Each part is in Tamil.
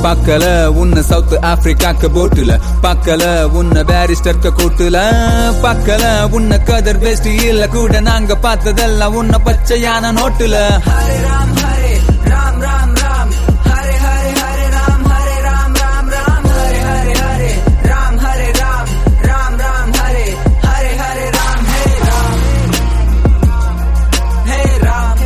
பார்க்கல உன்ன சவுத் ஆப்பிரிக்காக்கு போட்டுல பார்க்கல உன்ன பேரிஸ்டர்க்க கூட்டுல பார்க்கல உன்ன கதர் வேஷ்டி இல்ல கூட நாங்க பார்த்ததெல்லாம் உன்ன பச்சையான நோட்டுல हरे राम हरे राम राम राम हरे हरे हरे राम हरे राम राम राम हरे हरे हरे राम हरे राम राम राम हरे हरे हरे राम हे राम हे राम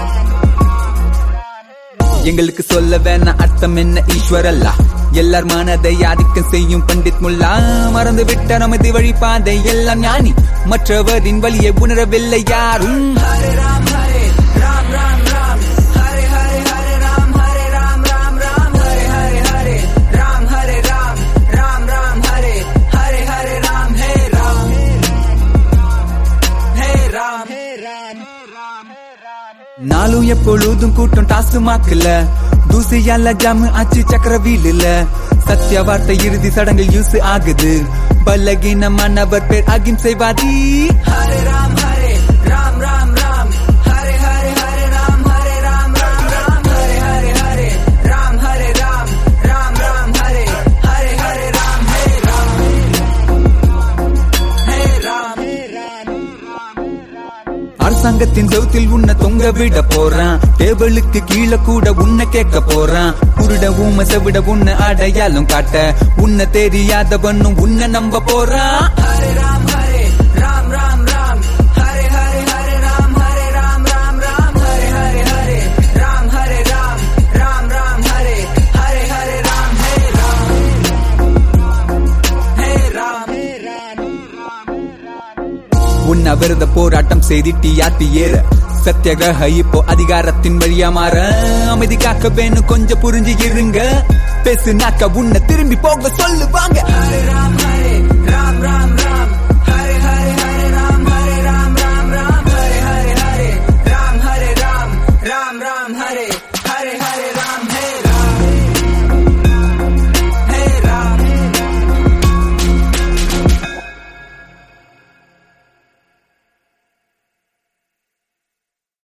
எங்களுக்கு சொல்ல வேணா அர்த்தம் என்ன ஈஸ்வரல்லா எல்லார் மனதை ஆதிக்கம் செய்யும் பண்டித் முல்லா மறந்து விட்ட நமது வழிபாதை எல்லாம் ஞானி மற்றவரின் வழியை உணரவில்லை யாரும் हरे राम हरे राम राम राम हरे हरे हरे राम हरे राम राम राम हरे हरे हरे राम हरे राम राम राम हरे हरे हरे राम हे राम हे राम हे राम நாளும் எப்பொழுதும் கூட்டம் டாசுமாக்கல தூசியால ஜாமு ஆச்சு சக்கர வீலுல சத்திய வார்த்தை இறுதி சடங்கில் யூஸ் ஆகுது பலகீனமானவர் பேர் அகிம்சைவாதி हरे राम हरे राम राम राम हरे हरे हरे राम हरे राम राम राम हरे हरे हरे राम हरे राम राम राम हरे हरे हरे राम हे राम हे राम हे राम அரசாங்கத்தின் செவுத்தில் உன்னை தொங்க விட போறான் டேபிளுக்கு கீழே கூட உன்னை கேட்க போறான் குருட ஊம செவிட உன்னை அடையாளம் காட்ட உன்னை தெரியாதவனும் உன்னை நம்ப போறான் हरे राम हरे राम राम राम हरे हरे हरे राम हरे राम राम राम हरे हरे हरे राम हरे राम राम राम हरे हरे हरे राम हे राम हे राम हे राम உண்ணாவிரத போராட்டம் செய்திட்டு யாத்தி ஏற சத்தியகிரக இப்போ அதிகாரத்தின் வழியா மாற அமைதி காக்க வேணும் கொஞ்சம் புரிஞ்சு இருங்க பேசு நாக்க உன்னை திரும்பி போக சொல்லுவாங்க हरे राम हरे